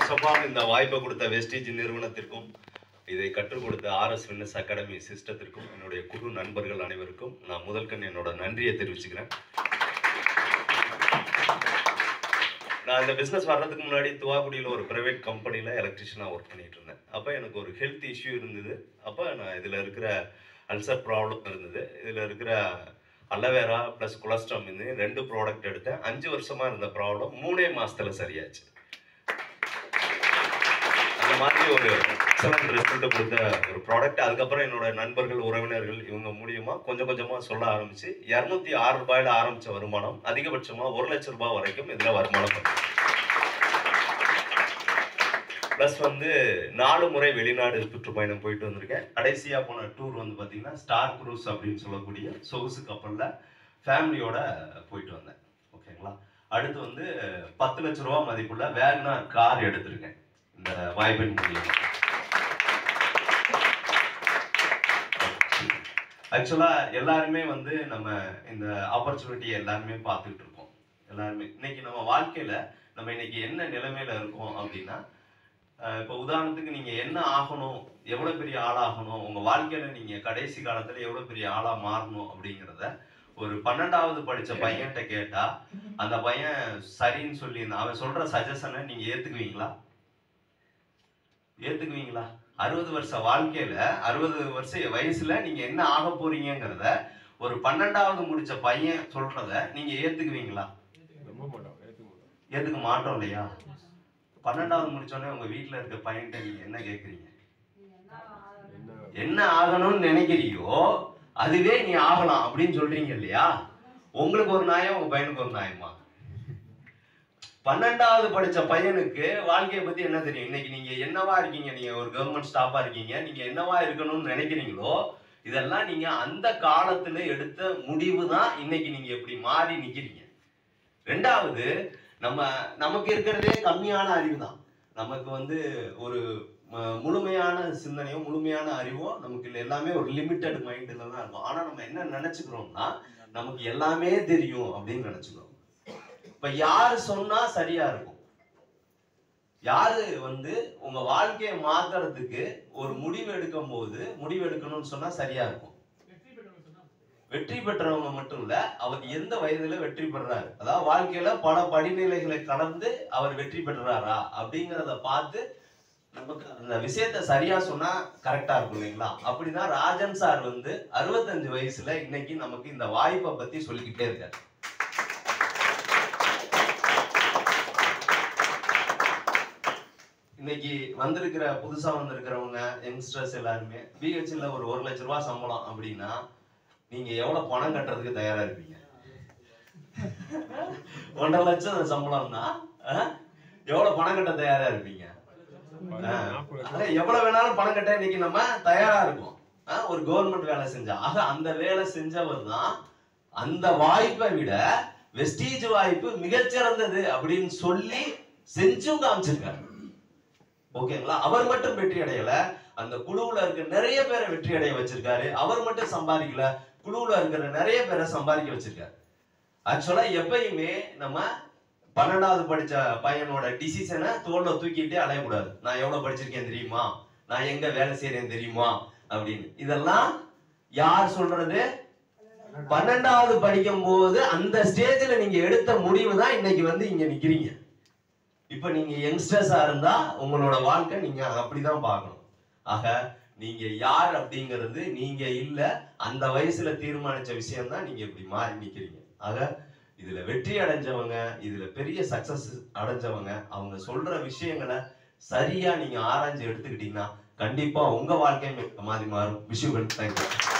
first of all இந்த வாய்ப்பை கொடுத்த வெஸ்டேஜ் நிறுவனத்திற்கும் இதை கற்றுக் கொடுத்த ஆர்எஸ் ஃபிட்னஸ் அகாடமி சிஸ்டத்திற்கும் என்னுடைய குழு நண்பர்கள் அனைவருக்கும் நான் முதல்கண் என்னோட நன்றியை தெரிவிச்சுக்கிறேன் நான் இந்த பிஸ்னஸ் வர்றதுக்கு முன்னாடி துவாக்குடியில் ஒரு ப்ரைவேட் கம்பெனியில் எலக்ட்ரிஷியனாக ஒர்க் பண்ணிட்டு இருந்தேன் அப்போ எனக்கு ஒரு ஹெல்த் இஷ்யூ இருந்தது அப்போ நான் இதில் இருக்கிற அல்சர் ப்ராப்ளம் இருந்தது இதில் இருக்கிற அலவேரா ப்ளஸ் கொலஸ்ட்ராம் இந்த ரெண்டு ப்ராடக்ட் எடுத்தேன் அஞ்சு வருஷமாக இருந்த ப்ராப்ளம் மூணே மாசத்துல சரியாச்சு அந்த மாதிரி ஒரு எக்ஸலண்ட் ரிசல்ட் கொடுத்த ஒரு ப்ராடக்ட் அதுக்கப்புறம் என்னோட நண்பர்கள் உறவினர்கள் இவங்க மூலியமா கொஞ்சம் கொஞ்சமா சொல்ல ஆரம்பிச்சு இரநூத்தி ஆறு ரூபாயில ஆரம்பிச்ச வருமானம் அதிகபட்சமா ஒரு லட்சம் ரூபாய் வரைக்கும் இதுல வருமானம் பண்ணுது ப்ளஸ் வந்து நாலு முறை வெளிநாடு சுற்றுப்பயணம் போயிட்டு வந்திருக்கேன் கடைசியாக போன டூர் வந்து பார்த்தீங்கன்னா ஸ்டார் குரூஸ் அப்படின்னு சொல்லக்கூடிய சொகுசு கப்பலில் ஃபேமிலியோட போயிட்டு வந்தேன் ஓகேங்களா அடுத்து வந்து பத்து லட்ச ரூபா மதிப்புள்ள வேகனார் கார் எடுத்திருக்கேன் இந்த வாய்ப்பின் மூலியமா ஆக்சுவலா எல்லாருமே வந்து நம்ம இந்த ஆப்பர்ச்சுனிட்டி எல்லாருமே பார்த்துக்கிட்டு இருக்கோம் எல்லாருமே இன்னைக்கு நம்ம வாழ்க்கையில நம்ம இன்னைக்கு என்ன நிலைமையில இருக்கோம் அப்படின்னா அஹ் இப்போ உதாரணத்துக்கு நீங்க என்ன ஆகணும் எவ்வளவு பெரிய ஆளாகணும் உங்க வாழ்க்கையில நீங்க கடைசி காலத்துல எவ்வளவு பெரிய ஆளா மாறணும் அப்படிங்கிறத ஒரு பன்னெண்டாவது படிச்ச பையன்கிட்ட கேட்டா அந்த பையன் சரின்னு சொல்லி அவன் சொல்ற சஜஷனை நீங்க ஏத்துக்குவீங்களா ஏத்துக்குவீங்களா அறுபது வருஷ வாழ்க்கையில அறுபது வருஷ வயசுல நீங்க என்ன ஆக போறீங்கங்கிறத ஒரு பன்னெண்டாவது முடிச்ச பையன் சொல்றத நீங்க ஏத்துக்குவீங்களா நம்ப மாட்டோம் ஏற்றுக்க மாட்டோம் ஏத்துக்க மாட்டோம் இல்லையா பன்னெண்டாவது முடிச்சோடனே உங்க வீட்டுல இருக்க பையன்கிட்ட நீங்க என்ன கேக்குறீங்க என்ன என்ன ஆகணும்னு நினைக்கிறியோ அதுவே நீ ஆகலாம் அப்படின்னு சொல்றீங்க இல்லையா உங்களுக்கு ஒரு நியாயம் உங்க பையனுக்கு ஒரு நியாயமா பன்னெண்டாவது படிச்ச பையனுக்கு வாழ்க்கையை பத்தி என்ன தெரியும் இன்னைக்கு நீங்க என்னவா இருக்கீங்க நீங்க ஒரு கவர்மெண்ட் ஸ்டாஃபா இருக்கீங்க நீங்க என்னவா இருக்கணும்னு நினைக்கிறீங்களோ இதெல்லாம் நீங்க அந்த காலத்துல எடுத்த முடிவு தான் இன்னைக்கு நீங்க எப்படி மாறி நிக்கிறீங்க ரெண்டாவது நம்ம நமக்கு இருக்கிறதே கம்மியான அறிவு தான் நமக்கு வந்து ஒரு ம- முழுமையான சிந்தனையோ முழுமையான அறிவோ நமக்கு இல்ல எல்லாமே ஒரு லிமிட்டட் மைண்டில் தான் இருக்கும் ஆனா நம்ம என்ன நினைச்சுக்கிறோம்னா நமக்கு எல்லாமே தெரியும் அப்படின்னு நினைச்சுக்கிறோம் இப்ப யாரு சொன்னா சரியா இருக்கும் யாரு வந்து உங்க வாழ்க்கையை மாத்துறதுக்கு ஒரு முடிவு எடுக்கும் போது முடிவு எடுக்கணும்னு சொன்னா சரியா இருக்கும் வெற்றி பெற்றவங்க மட்டும் இல்ல அவர் எந்த வயதுல வெற்றி பெறாரு அதாவது வாழ்க்கையில பல படிநிலைகளை கடந்து அவர் வெற்றி பெறாரா அப்படிங்கறத பார்த்து நமக்கு அந்த விஷயத்த சரியா சொன்னா கரெக்டா இருக்கும் இல்லைங்களா அப்படிதான் ராஜன் சார் வந்து அறுபத்தஞ்சு வயசுல இன்னைக்கு நமக்கு இந்த வாய்ப்பை பத்தி சொல்லிக்கிட்டே இருக்காரு இன்னைக்கு வந்திருக்கிற புதுசா வந்திருக்கிறவங்க யங்ஸ்டர்ஸ் எல்லாருமே பிஹெச்ல ஒரு ஒரு லட்ச ரூபாய் சம்பளம் அப்படின்னா நீங்க எவ்வளவு பணம் கட்டுறதுக்கு தயாரா இருப்பீங்க ஒன்றரை லட்சம் சம்பளம்னா அஹ், எவ்வளவு பணம் கட்ட தயாரா இருப்பீங்க அஹ், அதான் எவ்வளவு வேணாலும் பணம் கட்ட இன்னைக்கு நம்ம தயாரா இருக்கோம் அஹ், ஒரு கவர்மெண்ட் வேலை செஞ்சா ஆக அந்த வேலை செஞ்சவர் தான் அந்த வாய்ப்பை விட வெஸ்டீஜ் வாய்ப்பு மிகச்சிறந்தது அப்படின்னு சொல்லி செஞ்சும் காமிச்சிருக்காரு ஓகேங்களா அவர் மட்டும் வெற்றி அடையல அந்த குழுவுல இருக்க நிறைய பேரை வெற்றி அடைய வச்சிருக்காரு அவர் மட்டும் சம்பாதிக்கல குழுவுல இருக்கிற நிறைய பேரை சம்பாதிக்க வச்சிருக்காரு ஆக்சுவலா எப்பயுமே நம்ம பன்னெண்டாவது படிச்ச பையனோட டிசிஷனை தோல்ல தூக்கிட்டே அலையக்கூடாது நான் எவ்வளவு படிச்சிருக்கேன் தெரியுமா நான் எங்க வேலை செய்யறேன் தெரியுமா அப்படின்னு இதெல்லாம் யார் சொல்றது பன்னெண்டாவது படிக்கும் போது அந்த ஸ்டேஜ்ல நீங்க எடுத்த முடிவு தான் இன்னைக்கு வந்து இங்க நிக்கிறீங்க இப்ப நீங்க யங்ஸ்டர்ஸா இருந்தா உங்களோட வாழ்க்கை நீங்க அப்படிதான் பார்க்கணும் ஆக நீங்க யார் அப்படிங்கிறது நீங்க இல்ல அந்த வயசுல தீர்மானிச்ச விஷயம் தான் நீங்க இப்படி மாறி நிக்கிறீங்க ஆக இதுல வெற்றி அடைஞ்சவங்க இதுல பெரிய சக்சஸ் அடைஞ்சவங்க அவங்க சொல்ற விஷயங்களை சரியா நீங்க ஆராய்ஞ்சு எடுத்துக்கிட்டீங்கன்னா கண்டிப்பா உங்க வாழ்க்கை மாதிரி மாறும் விஷுவல் தேங்க்யூ